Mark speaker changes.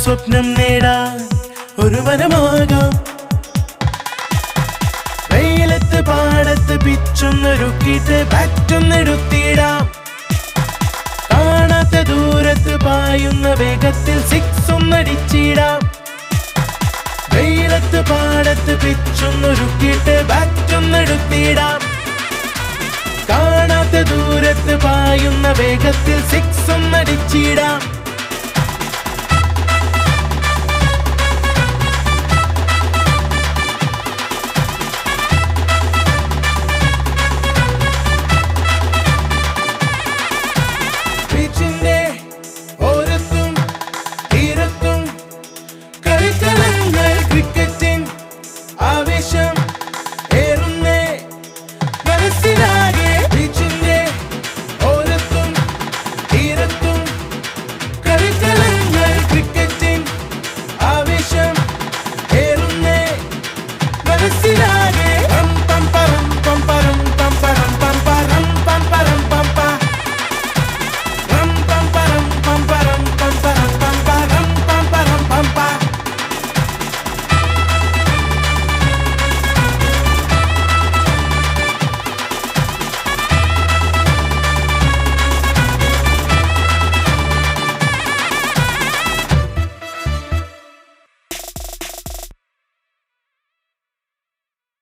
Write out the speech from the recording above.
Speaker 1: സ്വപ്നം നേടാൻ ഒരു വനമാകാം വെയിലത്ത് പാടത്ത് പിച്ചൊന്നൊരുക്കിയിട്ട് ബാറ്റൊന്നെടുത്തിടാം കാണാത്ത ദൂരത്ത് പായുന്ന വേഗത്തിൽ സിക്സ് ഒന്നടിച്ചിടാം വെയിലത്ത് പാടത്ത് പിച്ചൊന്നൊരുക്കിയിട്ട് ബാറ്റൊന്നെടുത്തിടാം കാണാത്ത ദൂരത്ത് പായുന്ന വേഗത്തിൽ സിക്സ് ഒന്നടി